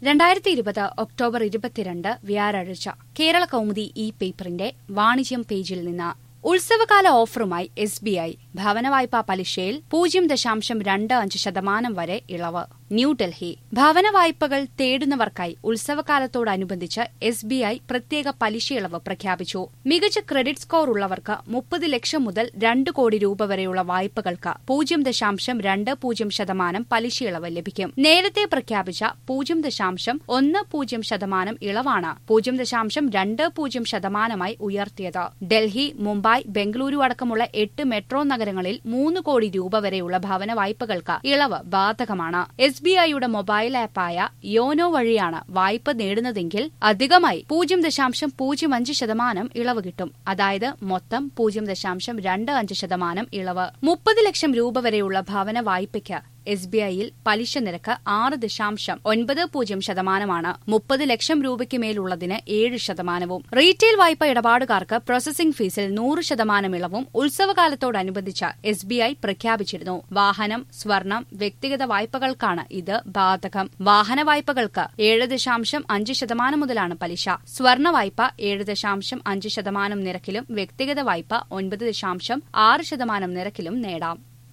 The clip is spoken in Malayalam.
രണ്ടായിരത്തി ഇരുപത് ഒക്ടോബർ ഇരുപത്തിരണ്ട് വ്യാഴാഴ്ച കേരള കൗമുദി ഇ പേപ്പറിന്റെ വാണിജ്യം പേജിൽ നിന്ന് ഉത്സവകാല ഓഫറുമായി എസ് ബി ഐ ഭവന വായ്പാ പലിശയിൽ പൂജ്യം ദശാംശം രണ്ട് അഞ്ച് ശതമാനം വരെ ഇളവ് ന്യൂഡൽഹി ഭവന വായ്പകൾ തേടുന്നവർക്കായി ഉത്സവകാലത്തോടനുബന്ധിച്ച് എസ് ബി ഐ പ്രത്യേക പലിശയിളവ് പ്രഖ്യാപിച്ചു മികച്ച ക്രെഡിറ്റ് സ്കോർ ഉള്ളവർക്ക് മുപ്പത് ലക്ഷം മുതൽ രണ്ട് കോടി രൂപ വരെയുള്ള വായ്പകൾക്ക് പൂജ്യം ദശാംശം രണ്ട് പൂജ്യം ശതമാനം പലിശയിളവ് ലഭിക്കും നേരത്തെ പ്രഖ്യാപിച്ച പൂജ്യം ദശാംശം ഒന്ന് പൂജ്യം ശതമാനം ഇളവാണ് പൂജ്യം ദശാംശം രണ്ട് പൂജ്യം ശതമാനമായി ഉയർത്തിയത് ഡൽഹി മുംബൈ ബംഗളൂരു അടക്കമുള്ള എട്ട് മെട്രോ നഗരങ്ങളിൽ മൂന്ന് കോടി രൂപ വരെയുള്ള ഭവന വായ്പകൾക്ക് ഇളവ് ബാധകമാണ് എസ് ബി ഐയുടെ മൊബൈൽ ആപ്പായ യോനോ വഴിയാണ് വായ്പ നേടുന്നതെങ്കിൽ അധികമായി പൂജ്യം ദശാംശം പൂജ്യം അഞ്ച് ശതമാനം ഇളവ് കിട്ടും അതായത് മൊത്തം പൂജ്യം ദശാംശം രണ്ട് അഞ്ച് ശതമാനം ഇളവ് മുപ്പത് ലക്ഷം രൂപ വരെയുള്ള ഭവന വായ്പയ്ക്ക് എസ് ബി ഐയിൽ പലിശ നിരക്ക് ആറ് ദശാംശം ഒൻപത് പൂജ്യം ശതമാനമാണ് മുപ്പത് ലക്ഷം രൂപയ്ക്ക് മേലുള്ളതിന് ഏഴ് ശതമാനവും റീറ്റെയിൽ വായ്പ ഇടപാടുകാർക്ക് പ്രോസസിംഗ് ഫീസിൽ നൂറ് ശതമാനം ഇളവും ഉത്സവകാലത്തോടനുബന്ധിച്ച് എസ് ബി ഐ പ്രഖ്യാപിച്ചിരുന്നു വാഹനം സ്വർണം വ്യക്തിഗത വായ്പകൾക്കാണ് ഇത് ബാധകം വാഹന വായ്പകൾക്ക് ഏഴ് ദശാംശം അഞ്ച് ശതമാനം മുതലാണ് പലിശ സ്വർണ വായ്പ ഏഴ് ദശാംശം അഞ്ച് ശതമാനം നിരക്കിലും വ്യക്തിഗത വായ്പ ഒൻപത് ദശാംശം ആറ് ശതമാനം നിരക്കിലും നേടാം